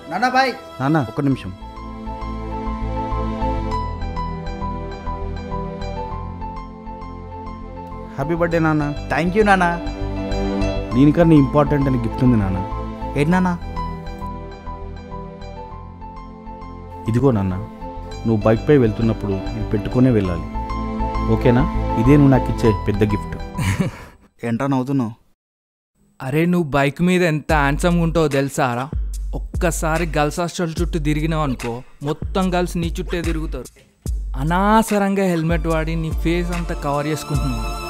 నాన్న బాయ్ నాన్న ఒక్క నిమిషం హ్యాపీ బర్త్డే నాన్న థ్యాంక్ యూ నాన్న దీనికన్నా ఇంపార్టెంట్ అని గిఫ్ట్ ఉంది నాన్న ఏంటి నాన్న ఇదిగో నాన్న నువ్వు బైక్పై వెళ్తున్నప్పుడు ఇది పెట్టుకునే వెళ్ళాలి ఓకేనా ఇదే నువ్వు నాకు ఇచ్చే పెద్ద గిఫ్ట్ ఏంట్రా నవ్వుతున్నావు అరే నువ్వు బైక్ మీద ఎంత హ్యాండ్సమ్గా ఉంటావో తెలుసారా ఒక్కసారి గర్ల్స్ హాస్టల్ చుట్టూ తిరిగినావు అనుకో మొత్తం గర్ల్స్ నీ చుట్టే తిరుగుతారు అనవసరంగా హెల్మెట్ వాడి నీ ఫేస్ అంతా కవర్ చేసుకుంటున్నావు